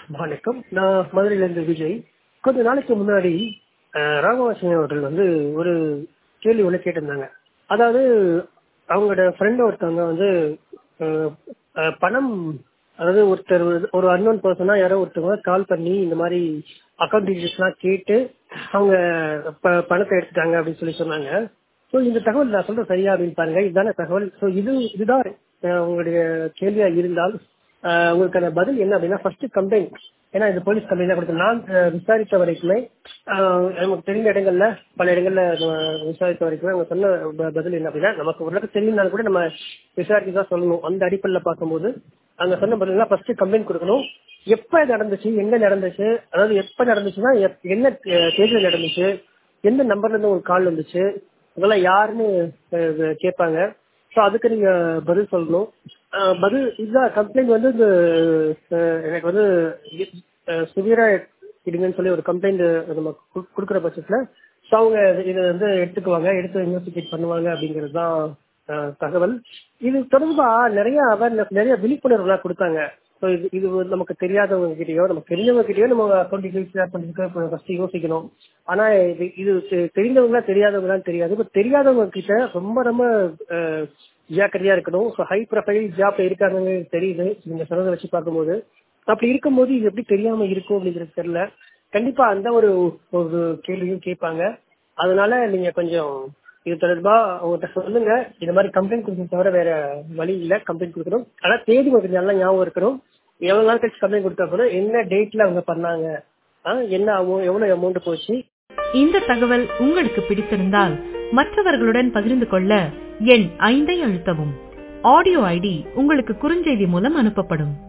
வணக்கம் நான் மதுரையிலேருந்து விஜய் கொஞ்ச நாளைக்கு முன்னாடி அஹ், ராமவாசன் அவர்கள் வந்து ஒரு கேள்வி ஒன்று கேட்டிருந்தாங்க அதாவது அவங்களோட ஃப்ரெண்ட் ஒருத்தவங்க வந்து அஹ், அஹ், பணம் அதாவது ஒருத்தர் வந்து- ஒரு அன்னோன் பர்சனா யாரோ ஒருத்தவங்க கால் பண்ணி இந்த மாதிரி அக்கௌண்ட் டீடைல்ஸ்லாம் கேட்டு அவங்க ப- பணத்தை எடுத்துட்டாங்க அப்படின்னு சொல்லி சொன்னாங்க ஸோ இந்த தகவல் நான் சொல்றது சரியா அப்படின்னு பாருங்க இதுதானே தகவல் ஸோ இது இதுதான் அஹ், உங்களுடைய கேள்வியா இருந்தால் அஹ், உங்களுக்கான பதில் என்ன அப்படின்னா ஃபர்ஸ்ட் கம்ப்ளைண்ட் ஏன்னா இது போலீஸ் கம்ப்ளைண்ட் கொடுத்து நான் அஹ், விசாரித்த வரைக்குமே அஹ், நமக்கு தெரிந்த இடங்கள்ல பல இடங்கள்ல நம்ம விசாரித்த வரைக்குமே அவங்க சொன்ன ப- பதில் என்ன அப்படின்னா நமக்கு ஓரளவுக்கு தெரியும்னாலும் கூட நம்ம விசாரிச்சு தான் சொல்லணும் அந்த அடிப்படையில் பார்க்கும்போது அங்க சொன்ன பதில் ஃபர்ஸ்ட் கம்ப்ளைண்ட் கொடுக்கணும் எப்ப நடந்துச்சு எங்க நடந்துச்சு அதாவது எப்ப நடந்துச்சுன்னா எப்- என்ன தே- தேதியில நடந்துச்சு எந்த நம்பர்ல இருந்து உங்களுக்கு கால் வந்துச்சு இதெல்லாம் யாருன்னு அஹ், கேட்பாங்க ஸோ அதுக்கு நீங்க பதில் சொல்லணும் அஹ், பதில் இதுதான் கம்ப்ளைண்ட் வந்து இந்த அஹ், எனக்கு வந்து சிவியரா இடுங்கன்னு சொல்லி ஒரு கம்ப்ளைண்ட் நம்ம கு- கொடுக்குற பட்சத்துல ஸோ அவங்க இதை வந்து எடுத்துக்குவாங்க எடுத்து இன்வெஸ்டிகேட் பண்ணுவாங்க அப்படிங்கிறது தான் அஹ், தகவல் இது தொடர்பா நிறைய அவேர்னஸ் நிறைய விழிப்புணர்வுலாம் கொடுத்தாங்க ஸோ இது இது வந்து நமக்கு தெரியாதவங்க கிட்டயோ நமக்கு தெரிஞ்சவங்க கிட்டயோ நம்ம அக்கௌண்ட் டீடைல்ஸ் ஷேர் பண்ணிட்டு ஃபர்ஸ்ட் யோசிக்கணும் ஆனா இது இது தெ- தெரிந்தவங்களா தெரியாதவங்களாம் தெரியாது இப்போ தெரியாதவங்க கிட்ட ரொம்ப ரொம்ப அஹ், ஜாக்கிரதையா இருக்கணும் ஸோ ஹை ப்ரொஃபைல் ஜாப்ல இருக்காங்க தெரியுது நீங்க சொன்னதை வச்சு பார்க்கும்போது அப்படி இருக்கும்போது இது எப்படி தெரியாம இருக்கும் அப்படிங்கிறது தெரியல கண்டிப்பா அந்த ஒரு ஒரு கேள்வியும் கேட்பாங்க அதனால நீங்க கொஞ்சம் இது தொடர்பா அவங்ககிட்ட சொல்லுங்க இந்த மாதிரி கம்ப்ளைண்ட் கொடுக்கறது தவிர வேற வழி இல்ல கம்ப்ளைண்ட் கொடுக்கணும் ஆனா தேதி உங்களுக்கு நல்லா ஞாபகம் இருக்கணும் எவ்வளவு நாள் கழிச்சு கம்ப்ளைண்ட் கொடுத்தா கூட என்ன டேட்ல அவங்க பண்ணாங்க ஆ, என்ன ஆகும் எவ்வளவு அமௌண்ட் போச்சு இந்த தகவல் உங்களுக்கு பிடித்திருந்தால் மற்றவர்களுடன் பகிர்ந்து கொள்ள எண் ஐந்தை அழுத்தவும் ஆடியோ ஐடி உங்களுக்கு குறுஞ்செய்தி மூலம் அனுப்பப்படும்